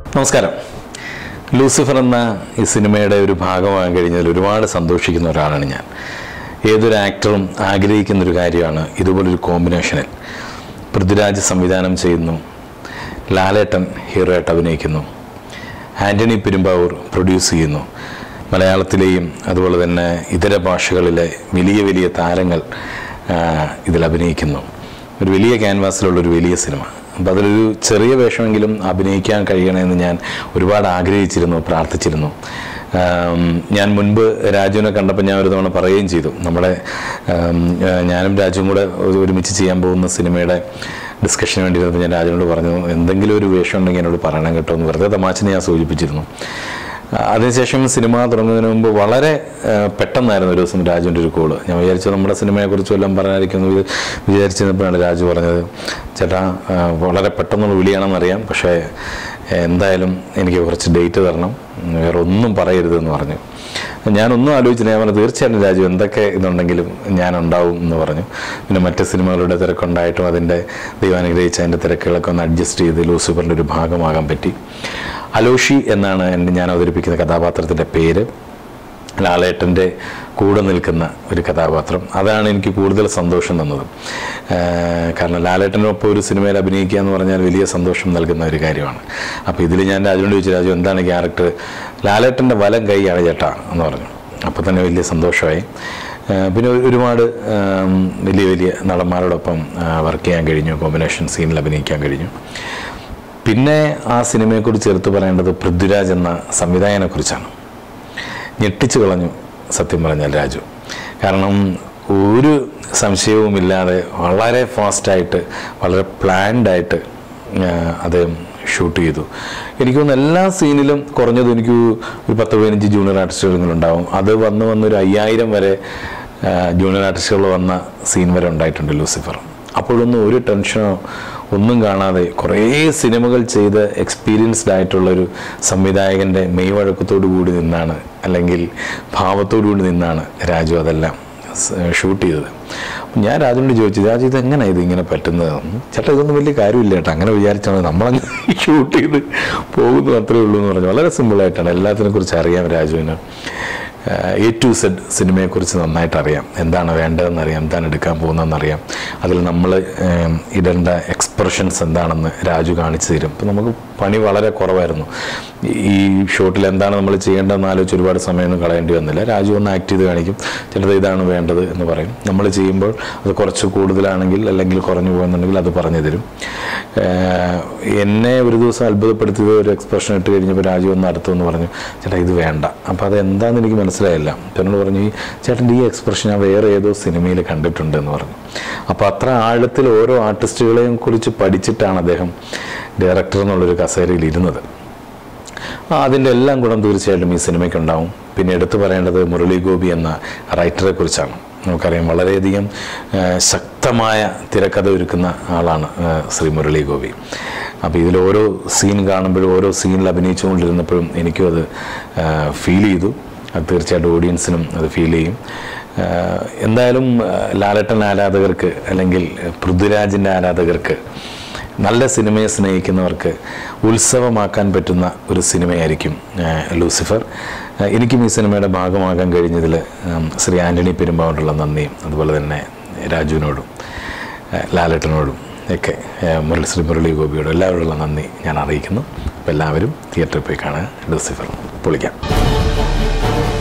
നമസ്കാരം ലൂസിഫർ എന്ന ഈ സിനിമയുടെ ഒരു ഭാഗമാകാൻ കഴിഞ്ഞതിൽ ഒരുപാട് സന്തോഷിക്കുന്ന ഒരാളാണ് ഞാൻ ഏതൊരു ആക്ടറും ആഗ്രഹിക്കുന്ന ഒരു കാര്യമാണ് ഇതുപോലൊരു കോമ്പിനേഷനിൽ പൃഥ്വിരാജ് സംവിധാനം ചെയ്യുന്നു ലാലേട്ടൻ ഹീറോ ആയിട്ട് അഭിനയിക്കുന്നു ആൻ്റണി പെരുമ്പാവൂർ പ്രൊഡ്യൂസ് ചെയ്യുന്നു മലയാളത്തിലെയും അതുപോലെ തന്നെ ഇതര ഭാഷകളിലെ വലിയ വലിയ താരങ്ങൾ ആ, ഇതിൽ അഭിനയിക്കുന്നു ഒരു വലിയ ക്യാൻവാസിലുള്ള ഒരു വലിയ സിനിമ അപ്പോൾ അതിലൊരു ചെറിയ വേഷമെങ്കിലും അഭിനയിക്കാൻ കഴിയണമെന്ന് ഞാൻ ഒരുപാട് ആഗ്രഹിച്ചിരുന്നു പ്രാർത്ഥിച്ചിരുന്നു ആം, ഞാൻ മുൻപ് രാജുവിനെ കണ്ടപ്പോൾ ഞാൻ ഒരു തവണ പറയുകയും ചെയ്തു നമ്മുടെ ആം, ആ, ഞാനും രാജുവും കൂടെ ഒരു- ഒരുമിച്ച് ചെയ്യാൻ പോകുന്ന സിനിമയുടെ ഡിസ്കഷന് വേണ്ടി ഇരുന്നപ്പോൾ ഞാൻ രാജുവിനോട് പറഞ്ഞു എന്തെങ്കിലും ഒരു വേഷം ഉണ്ടെങ്കിൽ എന്നോട് പറയണം കേട്ടോ എന്ന് വെറുതെ തമാശനെ ഞാൻ സൂചിപ്പിച്ചിരുന്നു ആ, അതിനുശേഷം സിനിമ തുടങ്ങുന്നതിന് മുമ്പ് വളരെ ആ, പെട്ടെന്നായിരുന്നു ഒരു ദിവസം രാജുവിൻ്റെ ഒരു കോള് ഞാൻ വിചാരിച്ചു നമ്മുടെ സിനിമയെക്കുറിച്ച് വല്ലതും പറയാനായിരിക്കും എന്ന് വിചാരിച്ചിരുന്നപ്പോഴാണ് രാജു പറഞ്ഞത് ചേട്ടാ ആ, വളരെ പെട്ടെന്നുള്ള വിളിയാണെന്നറിയാം പക്ഷേ എന്തായാലും എനിക്ക് കുറച്ച് ഡേറ്റ് തരണം വേറെ ഒന്നും പറയരുതെന്ന് പറഞ്ഞു ഞാനൊന്നും ആലോചിച്ചില്ല ഞാൻ പറഞ്ഞു തീർച്ചയായിട്ടും രാജു എന്തൊക്കെ ഇതുണ്ടെങ്കിലും ഞാൻ ഉണ്ടാവും എന്ന് പറഞ്ഞു പിന്നെ മറ്റ് സിനിമകളുടെ തിരക്കുണ്ടായിട്ടും അതിൻ്റെ ദൈവാനുഗ്രഹിച്ച് അതിൻ്റെ തിരക്കുകളൊക്കെ ഒന്ന് അഡ്ജസ്റ്റ് ചെയ്ത് ലൂസിഫറിൻ്റെ ഒരു ഭാഗമാകാൻ പറ്റി അലോഷി എന്നാണ് എൻ്റെ ഞാൻ അവതരിപ്പിക്കുന്ന കഥാപാത്രത്തിൻ്റെ പേര് ലാലേട്ടൻ്റെ കൂടെ നിൽക്കുന്ന ഒരു കഥാപാത്രം അതാണ് എനിക്ക് കൂടുതൽ സന്തോഷം തന്നത് ഏഹ് കാരണം ലാലേട്ടനൊപ്പം ഒരു സിനിമയിൽ അഭിനയിക്കുക എന്ന് പറഞ്ഞാൽ വലിയ സന്തോഷം നൽകുന്ന ഒരു കാര്യമാണ് അപ്പോൾ ഇതിൽ ഞാൻ രാജുവിനോട് ചോദിച്ചു രാജു എന്താണ് ക്യാരക്ടർ ലാലേട്ടൻ്റെ വലം കൈയാണ് ചേട്ടാ എന്ന് പറഞ്ഞു അപ്പോൾ തന്നെ വലിയ സന്തോഷമായി ഏഹ് പിന്നെ ഒരു- ഒരുപാട് ഏം, വലിയ വലിയ നടന്മാരോടൊപ്പം വർക്ക് ചെയ്യാൻ കഴിഞ്ഞു കോമ്പിനേഷൻ സീനിൽ അഭിനയിക്കാൻ കഴിഞ്ഞു പിന്നെ ആ സിനിമയെക്കുറിച്ച് എടുത്തു പറയേണ്ടത് പൃഥ്വിരാജ് എന്ന സംവിധായകനെക്കുറിച്ചാണ് ഞെട്ടിച്ചു കളഞ്ഞു സത്യം പറഞ്ഞാൽ രാജു കാരണം ഒരു സംശയവുമില്ലാതെ വളരെ ഫാസ്റ്റായിട്ട് വളരെ പ്ലാൻഡായിട്ട് അത് ഷൂട്ട് ചെയ്തു എനിക്ക് തോന്നുന്നു എല്ലാ സീനിലും കുറഞ്ഞത് എനിക്ക് ഒരു പത്ത് പതിനഞ്ച് ജൂനിയർ ആർട്ടിസ്റ്റുകളെങ്കിലും ഉണ്ടാവും അത് വന്ന് വന്ന് ഒരു അയ്യായിരം വരെ ആ, ജൂനിയർ ആർട്ടിസ്റ്റുകൾ വന്ന സീൻ വരെ ഉണ്ടായിട്ടുണ്ട് ലൂസിഫർ അപ്പോഴൊന്നും ഒരു ടെൻഷനോ ഒന്നും കാണാതെ കുറേ സിനിമകൾ ചെയ്ത് എക്സ്പീരിയൻസ്ഡ് ആയിട്ടുള്ള ഒരു സംവിധായകൻ്റെ മെയ്വഴക്കത്തോടു കൂടി നിന്നാണ് അല്ലെങ്കിൽ ഭാവത്തോടു കൂടി നിന്നാണ് രാജു അതെല്ലാം സ് ഷൂട്ട് ചെയ്തത് അപ്പം ഞാൻ രാജുവിനോട് ചോദിച്ചു രാജു ഇത് എങ്ങനെയാണ് ഇത് ഇങ്ങനെ പറ്റുന്നത് ചേട്ടാ ഇതൊന്നും വലിയ കാര്യമില്ല ചേട്ടാ അങ്ങനെ വിചാരിച്ചാണ് നമ്മളങ്ങ് ഷൂട്ട് ചെയ്ത് പോകുന്നു അത്രേ ഉള്ളൂ എന്ന് പറഞ്ഞു വളരെ സിമ്പിളായിട്ടാണ് എല്ലാത്തിനെ കുറിച്ച് അറിയാം രാജുവിന് എ ടു സെഡ് സിനിമയെക്കുറിച്ച് നന്നായിട്ട് അറിയാം എന്താണ് വേണ്ടതെന്നറിയാം എന്താണ് എടുക്കാൻ പോകുന്നതെന്നറിയാം അതിൽ നമ്മൾ ഏം, ഇടേണ്ട എക്സ്പ്രഷൻസ് എന്താണെന്ന് രാജു കാണിച്ചു തരും അപ്പം നമുക്ക് പണി വളരെ കുറവായിരുന്നു ഈ ഷോട്ടിൽ എന്താണ് നമ്മൾ ചെയ്യേണ്ടതെന്ന് ആലോചിച്ച് ഒരുപാട് സമയമൊന്നും കളയേണ്ടി വന്നില്ല രാജു ഒന്ന് ആക്ട് ചെയ്ത് കാണിക്കും ചിലത് ഇതാണ് വേണ്ടത് എന്ന് പറയും നമ്മൾ ചെയ്യുമ്പോൾ അത് കുറച്ച് കൂടുതലാണെങ്കിൽ അല്ലെങ്കിൽ കുറഞ്ഞു പോകുന്നുണ്ടെങ്കിൽ അത് പറഞ്ഞു തരും ഏഹ്, എന്നെ ഒരു ദിവസം അത്ഭുതപ്പെടുത്തിയത് ഒരു എക്സ്പ്രഷൻ ഇട്ട് കഴിഞ്ഞപ്പോൾ രാജു ഒന്ന് അടുത്തെന്ന് പറഞ്ഞു ചേട്ടാ ഇത് വേണ്ട അപ്പോൾ അത് എന്താണെന്ന് എനിക്ക് മനസ്സിലായില്ല അപ്പോൾ എന്നോട് പറഞ്ഞു ഈ ചേട്ടൻ്റെ ഈ എക്സ്പ്രഷൻ ഞാൻ വേറെ ഏതോ സിനിമയിൽ കണ്ടിട്ടുണ്ട് എന്ന് പറഞ്ഞു അപ്പോൾ അത്ര ആഴത്തിൽ ഓരോ ആർട്ടിസ്റ്റുകളെയും കുറിച്ച് പഠിച്ചിട്ടാണ് അദ്ദേഹം ഡയറക്ടർ എന്നുള്ളൊരു കസേരയിൽ ഇരുന്നത് ആ, അതിൻ്റെ എല്ലാം ഗുണം തീർച്ചയായിട്ടും ഈ സിനിമയ്ക്ക് ഉണ്ടാവും പിന്നെ എടുത്തു പറയേണ്ടത് മുരളി ഗോപി എന്ന റൈറ്ററെ കുറിച്ചാണ് നമുക്കറിയാം വളരെയധികം ആ, ശക്തമായ തിരക്കഥ ഒരുക്കുന്ന ആളാണ് ആ, ശ്രീ മുരളി ഗോപി അപ്പോൾ ഇതിൽ ഓരോ സീൻ കാണുമ്പോഴും ഓരോ സീനിൽ അഭിനയിച്ചുകൊണ്ടിരുന്നപ്പോഴും എനിക്കും അത് ഫീൽ ചെയ്തു അത് തീർച്ചയായിട്ടും ഓഡിയൻസിനും അത് ഫീൽ ചെയ്യും ആ, എന്തായാലും ആ, ലാലേട്ടൻ ആരാധകർക്ക് അല്ലെങ്കിൽ പൃഥ്വിരാജിൻ്റെ ആരാധകർക്ക് നല്ല സിനിമയെ സ്നേഹിക്കുന്നവർക്ക് ഉത്സവമാക്കാൻ പറ്റുന്ന ഒരു സിനിമയായിരിക്കും ആ, ലൂസിഫർ ആ, എനിക്കും ഈ സിനിമയുടെ ഭാഗമാകാൻ കഴിഞ്ഞതിൽ ഉം, ശ്രീ ആൻ്റണി പെരുമ്പാവോടുള്ള നന്ദിയും അതുപോലെ തന്നെ രാജുവിനോടും ആ, ലാലേട്ടനോടും ഒക്കെ ആ, മുരളി ശ്രീ മുരളി ഗോപിയോടും എല്ലാവരോടുള്ള നന്ദി ഞാൻ അറിയിക്കുന്നു അപ്പോൾ എല്ലാവരും തിയേറ്ററിൽ പോയി കാണുക ലൂസിഫർ പൊളിക്കാം